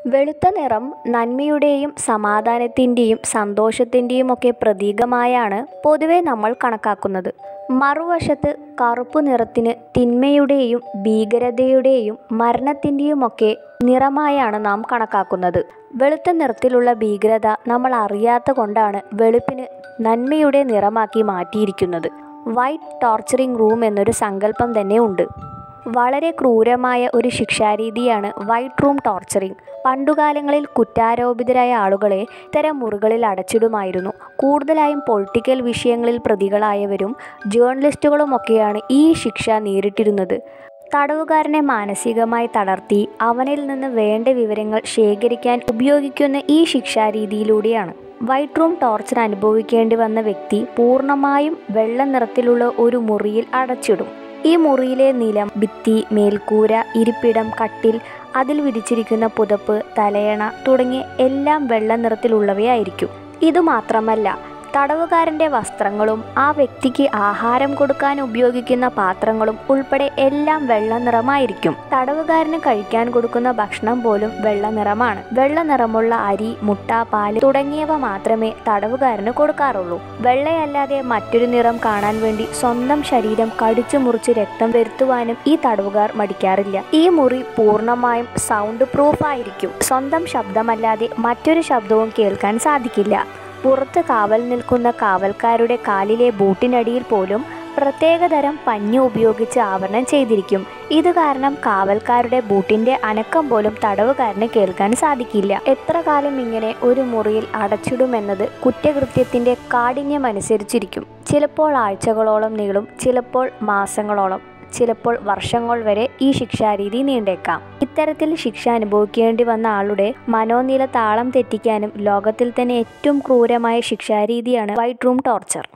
വെളുത്ത നിറം നന്മയുടെയും സമാധാനത്തിൻ്റെയും സന്തോഷത്തിൻ്റെയും ഒക്കെ പ്രതീകമായാണ് പൊതുവെ നമ്മൾ കണക്കാക്കുന്നത് മറുവശത്ത് കറുപ്പ് നിറത്തിന് തിന്മയുടെയും ഭീകരതയുടെയും മരണത്തിൻ്റെയുമൊക്കെ നിറമായാണ് നാം കണക്കാക്കുന്നത് വെളുത്ത നിറത്തിലുള്ള ഭീകരത നമ്മൾ അറിയാത്ത കൊണ്ടാണ് വെളുപ്പിന് നന്മയുടെ നിറമാക്കി മാറ്റിയിരിക്കുന്നത് വൈറ്റ് ടോർച്ചറിംഗ് റൂം എന്നൊരു സങ്കല്പം തന്നെ ഉണ്ട് വളരെ ക്രൂരമായ ഒരു ശിക്ഷാരീതിയാണ് വൈറ്റ് റൂം ടോർച്ചറിംഗ് പണ്ടുകാലങ്ങളിൽ കുറ്റാരോപിതരായ ആളുകളെ ഇത്തരം മുറികളിൽ അടച്ചിടുമായിരുന്നു കൂടുതലായും പൊളിറ്റിക്കൽ വിഷയങ്ങളിൽ പ്രതികളായവരും ജേർണലിസ്റ്റുകളുമൊക്കെയാണ് ഈ ശിക്ഷ നേരിട്ടിരുന്നത് തടവുകാരനെ മാനസികമായി തളർത്തി അവനിൽ നിന്ന് വേണ്ട വിവരങ്ങൾ ശേഖരിക്കാൻ ഉപയോഗിക്കുന്ന ഈ ശിക്ഷാരീതിയിലൂടെയാണ് വൈറ്റ് റൂം ടോർച്ചർ അനുഭവിക്കേണ്ടി വന്ന വ്യക്തി പൂർണ്ണമായും വെള്ള നിറത്തിലുള്ള ഒരു മുറിയിൽ അടച്ചിടും ഈ മുറിയിലെ നിലം ഭിത്തി മേൽക്കൂര ഇരിപ്പിടം കട്ടിൽ അതിൽ വിരിച്ചിരിക്കുന്ന പുതപ്പ് തലയണ തുടങ്ങിയ എല്ലാം വെള്ള നിറത്തിലുള്ളവയായിരിക്കും ഇതുമാത്രമല്ല തടവുകാരൻ്റെ വസ്ത്രങ്ങളും ആ വ്യക്തിക്ക് ആഹാരം കൊടുക്കാൻ ഉപയോഗിക്കുന്ന പാത്രങ്ങളും ഉൾപ്പെടെ എല്ലാം വെള്ള നിറമായിരിക്കും തടവുകാരന് കഴിക്കാൻ കൊടുക്കുന്ന ഭക്ഷണം പോലും വെള്ള നിറമാണ് വെള്ള നിറമുള്ള അരി മുട്ട പാല് തുടങ്ങിയവ മാത്രമേ തടവുകാരന് കൊടുക്കാറുള്ളൂ വെള്ളയല്ലാതെ മറ്റൊരു നിറം കാണാൻ വേണ്ടി സ്വന്തം ശരീരം കടിച്ചു മുറിച്ച് രക്തം വരുത്തുവാനും ഈ തടവുകാർ മടിക്കാറില്ല ഈ മുറി പൂർണ്ണമായും സൗണ്ട് പ്രൂഫ് ആയിരിക്കും സ്വന്തം ശബ്ദമല്ലാതെ മറ്റൊരു ശബ്ദവും കേൾക്കാൻ സാധിക്കില്ല പുറത്ത് കാവൽ നിൽക്കുന്ന കാവൽക്കാരുടെ കാലിലെ ബൂട്ടിനടിയിൽ പോലും പ്രത്യേകതരം പഞ്ഞു ഉപയോഗിച്ച് ആവരണം ചെയ്തിരിക്കും ഇത് കാരണം കാവൽക്കാരുടെ ബൂട്ടിന്റെ അനക്കം പോലും തടവുകാരന് കേൾക്കാൻ സാധിക്കില്ല എത്ര കാലം ഇങ്ങനെ ഒരു മുറിയിൽ അടച്ചിടുമെന്നത് കുറ്റകൃത്യത്തിന്റെ കാഠിന്യം അനുസരിച്ചിരിക്കും ചിലപ്പോൾ ആഴ്ചകളോളം നീളും ചിലപ്പോൾ മാസങ്ങളോളം ചിലപ്പോൾ വർഷങ്ങൾ വരെ ഈ ശിക്ഷാരീതി നീണ്ടേക്കാം ഇത്തരത്തിൽ ശിക്ഷ അനുഭവിക്കേണ്ടി വന്ന ആളുടെ മനോനില താളം തെറ്റിക്കാനും ലോകത്തിൽ തന്നെ ഏറ്റവും ക്രൂരമായ ശിക്ഷാരീതിയാണ് വൈറ്റ് റൂം ടോർച്ചർ